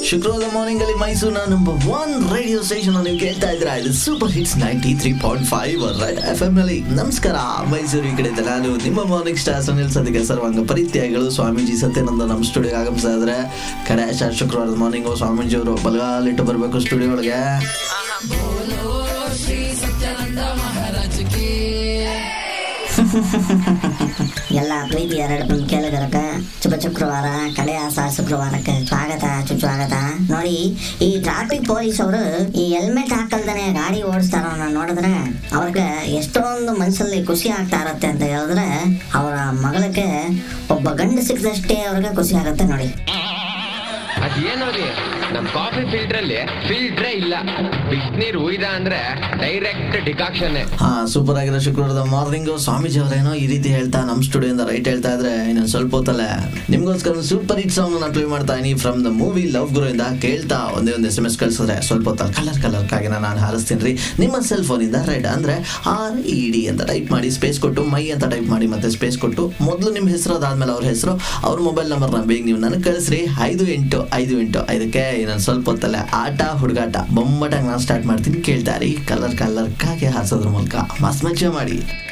ಶುಕ್ರವಾರ ಮಾರ್ನಿಂಗ್ ಅಲ್ಲಿ ಮೈಸೂರಿನ ನಂಬರ್ ಒನ್ ರೇಡಿಯೋ ಸ್ಟೇಷನ್ ನೀವು ಕೇಳ್ತಾ ಇದ್ರ ಇದು super hits ninety three point five Red F M ನಲ್ಲಿ ನಮಸ್ಕಾರ ಮೈಸೂರು ಈ ಕಡೆ ಇದ್ದ ನಾನು ನಿಮ್ಮ ಮಾರ್ನಿಂಗ್ ಸ್ಟಾರ್ ಸುನಿಲ್ ಸದ್ಯಕ್ಕೆ ಸರ್ವಾಂಗ ಪರಿತ್ಯಾಗಗಳು ಸ್ವಾಮೀಜಿ ಸತ್ಯಾನಂದ ನಮ್ಮ ಸ್ಟುಡಿಯೋಗೆ ಆಗಮಿಸ್ತಾ ಇದ್ರೆ ಕಡೆ ಸ್ಟಾರ್ ಶುಕ್ರವಾರದ ಮಾರ್ನಿಂಗ್ ಸ್ವಾಮೀಜಿ ಅವರು ಬಲಗಾಲಿಟ್ಟು ಬರಬೇಕು ಸ್ಟುಡಿಯೋ ಒಳಗೆ ಎಲ್ಲ ಪ್ರೀತಿ ಎರಡು ಕೇಳಿದರಕ ಶುಭ ಶುಕ್ರವಾರ ಕಡೆಯ ಸ ಶುಕ್ರವಾರಕ್ಕೆ ಸ್ವಾಗತ ಸುಸ್ವಾಗತ ನೋಡಿ ಈ ಟ್ರಾಫಿಕ್ ಪೊಲೀಸ್ ಅವರು ಈ ಹೆಲ್ಮೆಟ್ ಹಾಕಲ್ದನೆ ಗಾಡಿ ಓಡಿಸ್ತಾರ ನೋಡಿದ್ರೆ ಅವ್ರಿಗೆ ಎಷ್ಟೊಂದು ಮನಸ್ಸಲ್ಲಿ ಖುಷಿ ಆಗ್ತಾ ಇರತ್ತೆ ಅಂತ ಹೇಳಿದ್ರೆ ಅವರ ಮಗಳಿಗೆ ಒಬ್ಬ ಗಂಡು ಸಿಕ್ಕದಷ್ಟೇ ಅವ್ರಿಗೆ ಖುಷಿ ಆಗತ್ತೆ ನೋಡಿ ಅದೇನೋ ರೀ ನಮ್ ಕಾಫಿ ಫಿಲ್ಟರ್ ಅಲ್ಲಿ ಫಿಲ್ಟ್ರೇ ಇಲ್ಲ ಬಿಸಿನೀರು ಉಯ್ದ ಅಂದ್ರೆ ಡೈರೆಕ್ಟ್ ಡಿಕಾಕ್ಷನ್ ಹಾ ಸೂಪರ್ ಆಗಿರೋ ಶುಕ್ರವಾರದ ಮಾರ್ನಿಂಗ್ ಸ್ವಾಮೀಜಿ ಅವರೇನೋ ಈ ರೀತಿ ಹೇಳ್ತಾ ನಮ್ಮ ಸ್ಟುಡಿಯೋಯಿಂದ ರೈಟ್ ಹೇಳ್ತಾ ಇದ್ರೆ ಇನ್ನೊಂದು ಸ್ವಲ್ಪ ಹೊತ್ತಲ್ಲೇ ನಿಮ್ಗೋಸ್ಕರ ಸೂಪರ್ ಹಿಟ್ ಸಾಂಗ್ ನಾನು ಪ್ಲೇ ಮಾಡ್ತಾ ಇದೀನಿ from the movie Love Guru ಇಂದ ಕೇಳ್ತಾ ಒಂದೇ ಒಂದು ಎಸ್ ಎಂ ಎಸ್ ಕಳ್ಸಿದ್ರೆ ಸ್ವಲ್ಪ ಹೊತ್ತಲ್ಲಿ ಕಲರ್ ಕಲರ್ ಕಾಗಿನ ನಾನು ಹಾರಿಸ್ತೀನಿ ರೀ ನಿಮ್ಮ ಸೆಲ್ ಫೋನಿಂದ ರೈಟ್ ಅಂದ್ರೆ ಆರ್ ಇ ಡಿ ಅಂತ ಟೈಪ್ ಮಾಡಿ ಸ್ಪೇಸ್ ಕೊಟ್ಟು ಮೈ ಅಂತ ಟೈಪ್ ಮಾಡಿ ಮತ್ತೆ ಸ್ಪೇಸ್ ಕೊಟ್ಟು ಮೊದಲು ನಿಮ್ಮ ಹೆಸರು ಅದಾದ್ಮೇಲೆ ಅವ್ರ ಹೆಸರು ಅವ್ರ ಮೊಬೈಲ್ ನಂಬರ್ನ ಬೇಗ ನೀವು ನನಗೆ ಕಳಿಸ್ರಿ ಐದು ಎಂಟು ಐದು ಎಂಟು ಇದಕ್ಕೆ ಇನ್ನೊಂದು ಸ್ವಲ್ಪ ಹೊತ್ತಲ್ಲೇ ಆಟ ಹುಡುಗಾಟ ಬೊಮ್ಮಟಾಗಿ ನಾನು ಸ್ಟಾರ್ಟ್ ಮಾಡ್ತೀನಿ ಕೇಳ್ತಾರಿ ಕಲರ್ ಕಲರ್ ಕಾಗೆ ಹಾರಿಸೋದ್ರ ಮೂಲಕ ಮಸ್ತ್ ಮಜಾ ಮಾಡಿ